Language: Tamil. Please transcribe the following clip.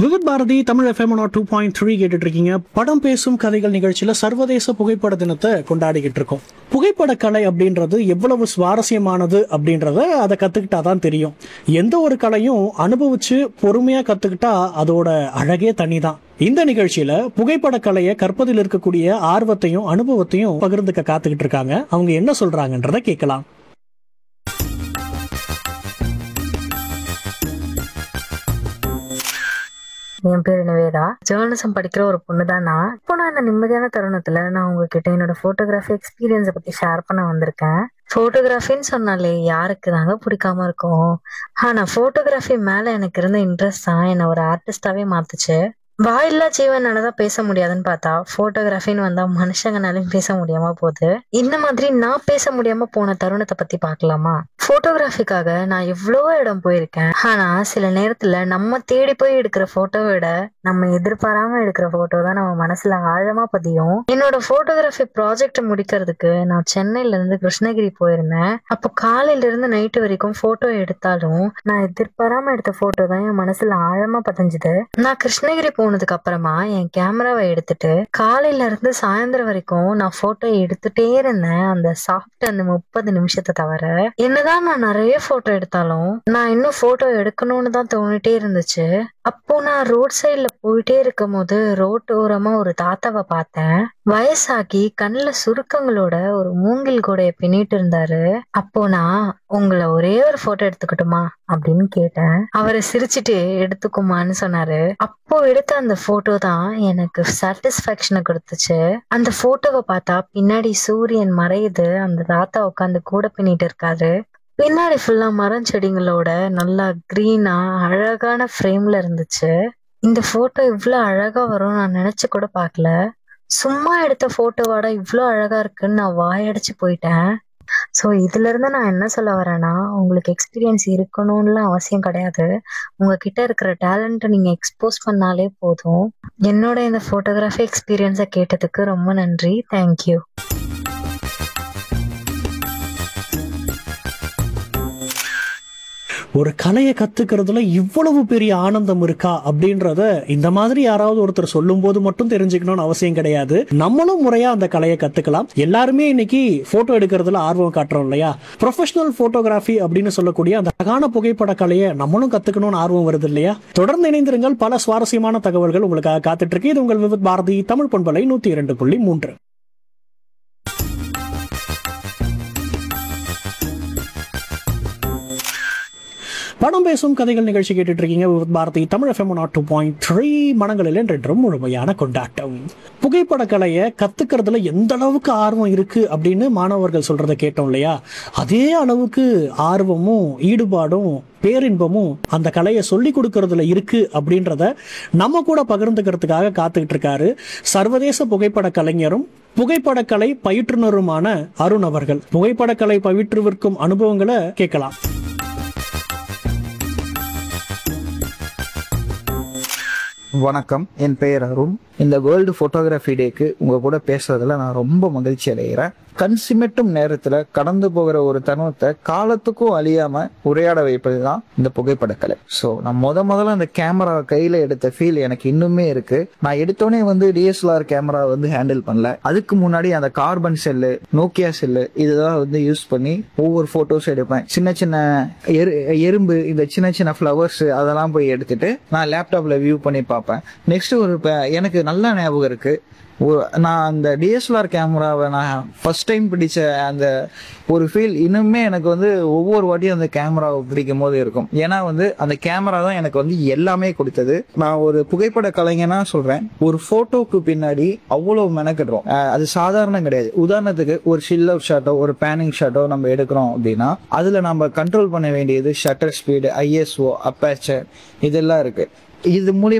Vividh Bharati Tamil FM two point three கேட்டுட்டு இருக்கீங்க படம் பேசும் கதைகள் நிகழ்ச்சியில சர்வதேச புகைப்பட தினத்தை கொண்டாடிக்கிட்டு இருக்கோம் புகைப்பட கலை அப்படின்றது எவ்வளவு சுவாரஸ்யமானது அப்படின்றத அதை கத்துக்கிட்டா தான் தெரியும் எந்த ஒரு கலையும் அனுபவிச்சு பொறுமையா கத்துக்கிட்டா அதோட அழகே தனிதான் இந்த நிகழ்ச்சியில புகைப்பட கலையை கற்பதில் இருக்கக்கூடிய ஆர்வத்தையும் அனுபவத்தையும் பகிர்ந்துக்க காத்துக்கிட்டு இருக்காங்க அவங்க என்ன சொல்றாங்கன்றத கேட்கலாம் என் பேர் நிவேதா ஜேர்னலிசம் படிக்கிற ஒரு பொண்ணு தான் நான் இப்போ நான் இந்த நிம்மதியான தருணத்துல நான் உங்ககிட்ட என்னோட போட்டோகிராஃபி எக்ஸ்பீரியன்ஸை பத்தி ஷேர் பண்ண வந்திருக்கேன் போட்டோகிராஃபின்னு சொன்னாலே யாருக்கு தாங்க பிடிக்காம இருக்கும் ஆனா போட்டோகிராஃபி மேல எனக்கு இருந்த இன்ட்ரெஸ்ட் தான் என்னை ஒரு ஆர்டிஸ்டாவே மாத்துச்சு வாயில்லா ஜீவனாலதான் பேச முடியாதுன்னு பார்த்தா போட்டோகிராஃபின்னு வந்தா மனுஷங்கனாலையும் பேச முடியாம போகுது இந்த மாதிரி நான் பேச முடியாம போன தருணத்தை பத்தி பார்க்கலாமா போட்டோகிராஃபிக்காக நான் எவ்வளவோ இடம் போயிருக்கேன் ஆனா சில நேரத்துல நம்ம தேடி போய் எடுக்கிற போட்டோவை விட நம்ம எதிர்பாராம எடுக்கிற போட்டோ தான் நம்ம மனசுல ஆழமா பதியும் என்னோட போட்டோகிராஃபி ப்ராஜெக்ட் முடிக்கிறதுக்கு நான் சென்னையில இருந்து கிருஷ்ணகிரி போயிருந்தேன் அப்போ காலையில இருந்து நைட்டு வரைக்கும் போட்டோ எடுத்தாலும் நான் எதிர்பாராம எடுத்த போட்டோ தான் என் மனசுல ஆழமா பதிஞ்சுது நான் கிருஷ்ணகிரி போனதுக்கு அப்புறமா என் கேமராவை எடுத்துட்டு காலையில இருந்து சாயந்தரம் வரைக்கும் நான் போட்டோ எடுத்துட்டே இருந்தேன் அந்த சாப்பிட்ட அந்த முப்பது நிமிஷத்தை தவிர என்னதான் நான் நிறைய போட்டோ எடுத்தாலும் நான் இன்னும் போட்டோ எடுக்கணும்னு தான் தோணிட்டே இருந்துச்சு அப்போ நான் ரோட் சைட்ல போயிட்டே இருக்கும் போது ரோட்டோரமா ஒரு தாத்தாவை பார்த்தேன் வயசாகி கண்ணுல சுருக்கங்களோட ஒரு மூங்கில் கூடைய பின்னிட்டு இருந்தாரு அப்போ நான் உங்களை ஒரே ஒரு போட்டோ எடுத்துக்கட்டுமா அப்படின்னு கேட்டேன் அவரை சிரிச்சுட்டு எடுத்துக்குமான்னு சொன்னாரு அப்போ எடுத்த அந்த போட்டோ தான் எனக்கு சாட்டிஸ்பாக்சனை கொடுத்துச்சு அந்த போட்டோவை பார்த்தா பின்னாடி சூரியன் மறையுது அந்த தாத்தா உட்காந்து கூட பின்னிட்டு இருக்காரு பின்னாடி ஃபுல்லா மரம் செடிங்களோட நல்லா கிரீனா அழகான ஃப்ரேம்ல இருந்துச்சு இந்த போட்டோ இவ்வளவு அழகா வரும் நான் நினைச்சு கூட பார்க்கல சும்மா எடுத்த போட்டோவோட இவ்வளோ அழகா இருக்குன்னு நான் வாயடைச்சு போயிட்டேன் ஸோ இதுல இருந்து நான் என்ன சொல்ல வரேன்னா உங்களுக்கு எக்ஸ்பீரியன்ஸ் இருக்கணும்லாம் அவசியம் கிடையாது உங்ககிட்ட இருக்கிற டேலண்ட்டை நீங்க எக்ஸ்போஸ் பண்ணாலே போதும் என்னோட இந்த போட்டோகிராஃபி எக்ஸ்பீரியன்ஸை கேட்டதுக்கு ரொம்ப நன்றி தேங்க்யூ ஒரு கலையை கத்துக்கிறதுல இவ்வளவு பெரிய ஆனந்தம் இருக்கா அப்படின்றத இந்த மாதிரி யாராவது ஒருத்தர் சொல்லும் போது மட்டும் தெரிஞ்சுக்கணும்னு அவசியம் கிடையாது நம்மளும் முறையா அந்த கலையை கத்துக்கலாம் எல்லாருமே இன்னைக்கு போட்டோ எடுக்கிறதுல ஆர்வம் காட்டுறோம் இல்லையா ப்ரொஃபஷனல் போட்டோகிராஃபி அப்படின்னு சொல்லக்கூடிய அந்த அழகான புகைப்பட கலையை நம்மளும் கத்துக்கணும்னு ஆர்வம் வருது இல்லையா தொடர்ந்து இணைந்திருங்கள் பல சுவாரஸ்யமான தகவல்கள் உங்களுக்காக காத்துட்டு இருக்கு இது உங்கள் விவித் பாரதி தமிழ் பண்பலை நூத்தி இரண்டு புள்ளி மூன்று படம் பேசும் கதைகள் நிகழ்ச்சி கேட்டுட்டு இருக்கீங்க Vividh Bharati Tamil FM nought two point three மனங்களில் என்றென்றும் முழுமையான கொண்டாட்டம் புகைப்பட கலையை கத்துக்கிறதுல எந்த அளவுக்கு ஆர்வம் இருக்கு அப்படின்னு மாணவர்கள் சொல்றதை கேட்டோம் இல்லையா அதே அளவுக்கு ஆர்வமும் ஈடுபாடும் பேரின்பமும் அந்த கலையை சொல்லி கொடுக்கறதுல இருக்கு அப்படின்றத நம்ம கூட பகிர்ந்துக்கிறதுக்காக காத்துக்கிட்டு இருக்காரு சர்வதேச புகைப்பட கலைஞரும் புகைப்படக்கலை பயிற்றுனருமான அருண் அவர்கள் புகைப்படக்கலை பயிற்றுவிற்கும் அனுபவங்களை கேட்கலாம் வணக்கம் என் பெயர் அருண் இந்த வேர்ல்டு ஃபோட்டோகிராஃபி டேக்கு உங்க கூட பேசுறதுல நான் ரொம்ப மகிழ்ச்சி அடைகிறேன் கண் சிமிட்டும் நேரத்துல கடந்து போகிற ஒரு தருணத்தை காலத்துக்கும் அழியாம உரையாட வைப்பது தான் இந்த புகைப்படக்கலை ஸோ நான் முத முதல்ல அந்த கேமரா கையில எடுத்த ஃபீல் எனக்கு இன்னுமே இருக்கு நான் எடுத்தோடனே வந்து டிஎஸ்எல்ஆர் கேமரா வந்து ஹேண்டில் பண்ணல அதுக்கு முன்னாடி அந்த கார்பன் செல்லு நோக்கியா செல்லு இதெல்லாம் வந்து யூஸ் பண்ணி ஒவ்வொரு போட்டோஸ் எடுப்பேன் சின்ன சின்ன எரு எறும்பு இந்த சின்ன சின்ன ஃப்ளவர்ஸ் அதெல்லாம் போய் எடுத்துட்டு நான் லேப்டாப்ல வியூ பண்ணி பார்ப்பேன் நெக்ஸ்ட் ஒரு ப- எனக்கு நல்ல ஞாபகம் இருக்கு ஒரு- நான் அந்த டிஎஸ்எல்ஆர் கேமராவை நான் ஃபர்ஸ்ட் டைம் பிடிச்ச அந்த ஒரு ஃபீல் இன்னுமே எனக்கு வந்து ஒவ்வொரு வாட்டியும் அந்த கேமராவை பிடிக்கும் போது இருக்கும் ஏன்னா வந்து அந்த கேமரா தான் எனக்கு வந்து எல்லாமே கொடுத்தது நான் ஒரு புகைப்பட கலைஞனா சொல்றேன் ஒரு போட்டோக்கு பின்னாடி அவ்வளவு மெனக்கிடுறோம் அஹ் அது சாதாரணம் கிடையாது உதாரணத்துக்கு ஒரு ஷில் அவுட் ஷாட்டோ ஒரு பேனிங் ஷாட்டோ நம்ம எடுக்கிறோம் அப்படின்னா அதுல நம்ம கண்ட்ரோல் பண்ண வேண்டியது ஷட்டர் ஸ்பீடு ஐஎஸ்ஓ அப்பேச்சர் இதெல்லாம் இருக்கு இது மூலியமா